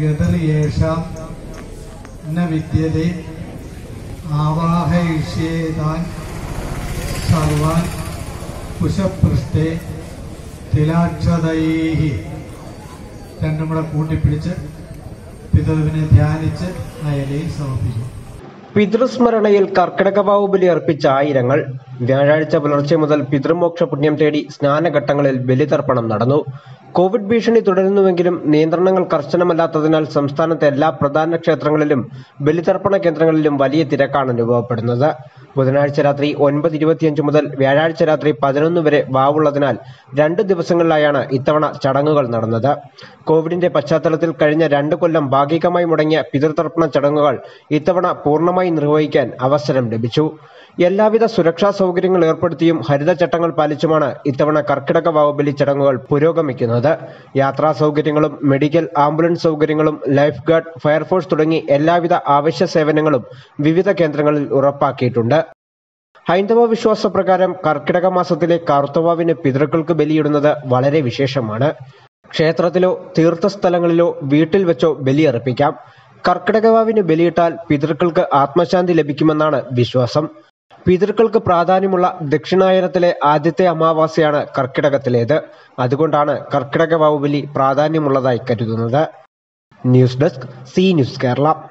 ഗതറിയേഷാം ന വിദ്യതേ ആവാഹയിഷ്യേതാൻ സർവാൻ കുശപൃഷ്ഠേ തിലാക്ഷതൈഹി രണ്ടും കൂടെ കൂട്ടിപ്പിടിച്ച് പിതാവിനെ ധ്യാനിച്ച് ആ ഇലയിൽ സമർപ്പിക്കും പിതൃസ്മരണയിൽ കർക്കിടകവാവ് ബലി അർപ്പിച്ച ആയിരങ്ങൾ വ്യാഴാഴ്ച പുലർച്ചെ മുതൽ പിതൃമോക്ഷ പുണ്യം തേടി സ്നാനഘട്ടങ്ങളിൽ ബലിതർപ്പണം നടന്നു കോവിഡ് ഭീഷണി തുടരുന്നുവെങ്കിലും നിയന്ത്രണങ്ങൾ കർശനമല്ലാത്തതിനാൽ സംസ്ഥാനത്തെ എല്ലാ പ്രധാന ക്ഷേത്രങ്ങളിലും ബലിതർപ്പണ കേന്ദ്രങ്ങളിലും വലിയ തിരക്കാണ് അനുഭവപ്പെടുന്നത് ബുധനാഴ്ച രാത്രി ഒൻപത് ഇരുപത്തിയഞ്ച് മുതൽ വ്യാഴാഴ്ച രാത്രി പതിനൊന്ന് വരെ വാവുള്ളതിനാൽ രണ്ട് ദിവസങ്ങളിലായാണ് ഇത്തവണ ചടങ്ങുകൾ നടന്നത് കോവിഡിന്റെ പശ്ചാത്തലത്തിൽ കഴിഞ്ഞ രണ്ട് കൊല്ലം ഭാഗികമായി മുടങ്ങിയ പിതൃതർപ്പണ ചടങ്ങുകൾ ഇത്തവണ പൂർണ്ണമായി നിർവഹിക്കാൻ അവസരം ലഭിച്ചു എല്ലാവിധ സുരക്ഷാ സൗകര്യങ്ങൾ ഏർപ്പെടുത്തിയും ഹരിതചട്ടങ്ങൾ പാലിച്ചുമാണ് ഇത്തവണ കർക്കിടക വാവുബലി ചടങ്ങുകൾ പുരോഗമിക്കുന്നത് യാത്രാ സൗകര്യങ്ങളും മെഡിക്കൽ ആംബുലൻസ് സൗകര്യങ്ങളും ലൈഫ് ഗാർഡ് ഫയർഫോഴ്സ് തുടങ്ങി എല്ലാവിധ ആവശ്യ സേവനങ്ങളും വിവിധ കേന്ദ്രങ്ങളിൽ ഉറപ്പാക്കിയിട്ടുണ്ട് ഹൈന്ദവ വിശ്വാസപ്രകാരം കർക്കിടക മാസത്തിലെ കറുത്തവാവിന് പിതൃക്കൾക്ക് ബലിയിടുന്നത് വളരെ വിശേഷമാണ് ക്ഷേത്രത്തിലോ തീർത്ഥസ്ഥലങ്ങളിലോ വീട്ടിൽ വെച്ചോ ബലിയർപ്പിക്കാം കർക്കിടകവാവിന് ബലിയിട്ടാൽ പിതൃക്കൾക്ക് ആത്മശാന്തി ലഭിക്കുമെന്നാണ് വിശ്വാസം പിതൃക്കൾക്ക് പ്രാധാന്യമുള്ള ദക്ഷിണായനത്തിലെ ആദ്യത്തെ അമാവാസ്യയാണ് കർക്കിടകത്തിലേത് അതുകൊണ്ടാണ് കർക്കിടക വാവ് ബലി പ്രാധാന്യമുള്ളതായി കരുതുന്നത് news desk C news Kerala